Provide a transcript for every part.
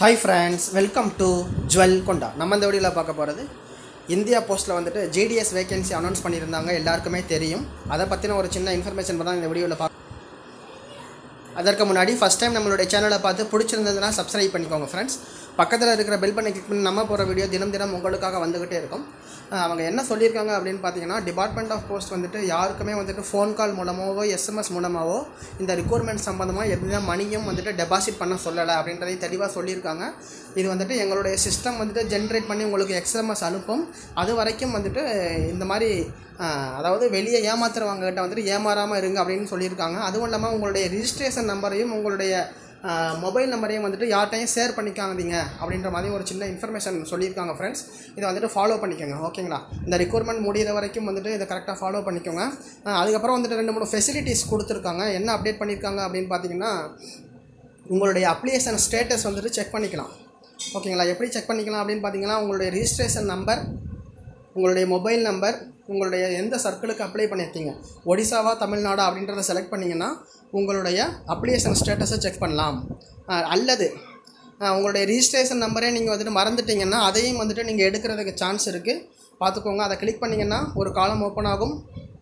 hi friends welcome to jewel கொண்டா நம்ம இந்த வீடியோவில் பார்க்க போகிறது இந்தியா போஸ்ட்டில் வந்துட்டு ஜிடிஎஸ் வேகன்சி அனௌன்ஸ் பண்ணியிருந்தாங்க எல்லாருக்குமே தெரியும் அதை பற்றின ஒரு சின்ன இன்ஃபர்மேஷன் தான் இந்த வீடியோவில் பார்க்க அதற்கு முன்னாடி ஃபஸ்ட் டைம் நம்மளுடைய சேனலை பார்த்து பிடிச்சிருந்ததுன்னா சப்ஸ்கிரைப் பண்ணிக்கோங்க ஃப்ரெண்ட்ஸ் பக்கத்தில் இருக்கிற பெல் பண்ணி கிளிக் பண்ணி நம்ம போகிற வீடியோ தினம் தினம் உங்களுக்காக வந்துக்கிட்டே இருக்கும் அஹ் அவங்க என்ன சொல்லியிருக்காங்க அப்படின்னு பார்த்தீங்கன்னா டிபார்ட்மெண்ட் ஆஃப் போஸ்ட் வந்துட்டு யாருக்குமே வந்துட்டு ஃபோன் கால் மூலமாகவோ எஸ்எம்எஸ் மூலமாகவோ இந்த ரிக்ரூட்மெண்ட் சம்மந்தமாக எந்த மணியும் வந்துட்டு டெபாசிட் பண்ண சொல்லலை அப்படின்றதையும் தெளிவாக சொல்லியிருக்காங்க இது வந்துட்டு எங்களுடைய சிஸ்டம் வந்துட்டு ஜென்ரேட் பண்ணி உங்களுக்கு எக்ஸ்எம்எஸ் அனுப்பும் அது வரைக்கும் வந்துட்டு இந்த மாதிரி ஆஹ், அதாவது வெளியே ஏமாத்துறவங்க கிட்ட வந்துட்டு ஏமாறாமல் இருங்க அப்படின்னு சொல்லியிருக்காங்க அதுவும் இல்லாமல் உங்களுடைய ரிஜிஸ்ட்ரேஷன் நம்பரையும் உங்களுடைய மொபைல் நம்பரையும் வந்துட்டு யார்ட்டையும் ஷேர் பண்ணிக்காதீங்க அப்படின்ற மாதிரி ஒரு சின்ன இன்ஃபர்மேஷன் சொல்லியிருக்காங்க ஃப்ரெண்ட்ஸ் இதை வந்துட்டு ஃபாலோ பண்ணிக்கோங்க ஓகேங்களா இந்த ரெக்ரூட்மெண்ட் முடிகிற வரைக்கும் வந்துட்டு இதை கரெக்டாக ஃபாலோ பண்ணிக்கோங்க ஆஹ், அதுக்கப்புறம் வந்துட்டு ரெண்டு மூணு ஃபெசிலிட்டிஸ் கொடுத்துருக்காங்க என்ன அப்டேட் பண்ணியிருக்காங்க அப்படின்னு பார்த்தீங்கன்னா உங்களுடைய அப்ளிகேஷன் ஸ்டேட்டஸ் வந்துட்டு செக் பண்ணிக்கலாம் ஓகேங்களா எப்படி செக் பண்ணிக்கலாம் அப்படின்னு பார்த்தீங்கன்னா உங்களுடைய ரிஜிஸ்ட்ரேஷன் நம்பர் உங்களுடைய மொபைல் நம்பர் உங்களுடைய எந்த சர்க்கிளுக்கு அப்ளை பண்ணியிருக்கீங்க ஒடிசாவா தமிழ்நாடா அப்படின்றத செலக்ட் பண்ணிங்கன்னா உங்களுடைய அப்ளிகேஷன் ஸ்டேட்டஸை செக் பண்ணலாம் அஹ் அல்லது அஹ் உங்களுடைய ரிஜிஸ்ட்ரேஷன் நம்பரே நீங்கள் வந்துட்டு மறந்துட்டீங்கன்னா அதையும் வந்துட்டு நீங்கள் எடுக்கிறதுக்கு சான்ஸ் இருக்குது பார்த்துக்கோங்க அதை கிளிக் பண்ணிங்கன்னா ஒரு காலம் ஓப்பன் ஆகும்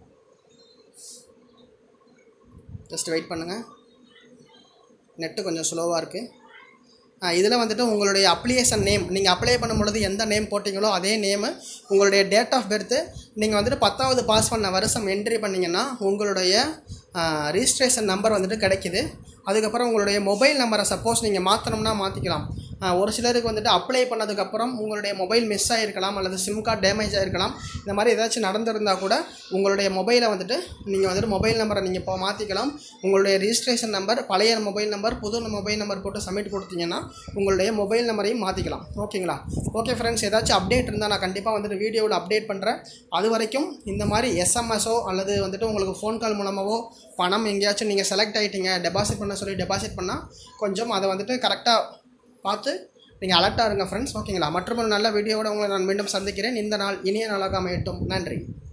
ஜஸ்ட் வெயிட் பண்ணுங்கள் நெட்டு கொஞ்சம் ஸ்லோவாக இருக்குது இதில் வந்துட்டு உங்களுடைய அப்ளிகேஷன் நேம் நீங்கள் அப்ளை பண்ணும் பொழுது எந்த நேம் போட்டிங்களோ அதே நேமு உங்களுடைய டேட் ஆஃப் பர்த்து நீங்கள் வந்துட்டு பத்தாவது பாஸ் பண்ண வருஷம் என்ட்ரி பண்ணிங்கன்னா உங்களுடைய ரிஜிஸ்ட்ரேஷன் நம்பர் வந்துட்டு கிடைக்குது அதுக்கப்புறம் உங்களுடைய மொபைல் நம்பரை சப்போஸ் நீங்கள் மாற்றணும்னா மாற்றிக்கலாம் ஒரு சிலருக்கு வந்துட்டு அப்ளை பண்ணதுக்கப்புறம் உங்களுடைய மொபைல் மிஸ் ஆகிருக்கலாம் அல்லது சிம் கார்டு டேமேஜ் ஆகிருக்கலாம் இந்த மாதிரி ஏதாச்சும் நடந்திருந்தால் கூட உங்களுடைய மொபைலை வந்துட்டு நீங்கள் வந்துட்டு மொபைல் நம்பரை நீங்கள் இப்போ மாற்றிக்கலாம் உங்களுடைய ரிஜிஸ்ட்ரேஷன் நம்பர் பழைய மொபைல் நம்பர் புது மொபைல் நம்பர் போட்டு சப்மிட் கொடுத்தீங்கன்னா உங்களுடைய மொபைல் நம்பரையும் மாற்றிக்கலாம் ஓகேங்களா ஓகே ஃப்ரெண்ட்ஸ் ஏதாச்சும் அப்டேட் இருந்தால் நான் கண்டிப்பாக வந்துட்டு வீடியோவில் அப்டேட் பண்ணுறேன் அது வரைக்கும் இந்த மாதிரி எஸ்எம்எஸோ அல்லது வந்துட்டு உங்களுக்கு ஃபோன் கால் மூலமாகவோ பணம் எங்கேயாச்சும் நீங்கள் செலக்ட் ஆகிட்டீங்க டெபாசிட் பண்ண சொல்லி டெபாசிட் பண்ணால் கொஞ்சம் அதை வந்துட்டு கரெக்டாக பார்த்து நீங்கள் அலர்ட்டாக இருங்க ஃப்ரெண்ட்ஸ் ஓகேங்களா மற்றும் ஒரு நல்ல வீடியோவோட உங்களை நான் மீண்டும் சந்திக்கிறேன் இந்த நாள் இனிய நாளாக அமையட்டும் நன்றி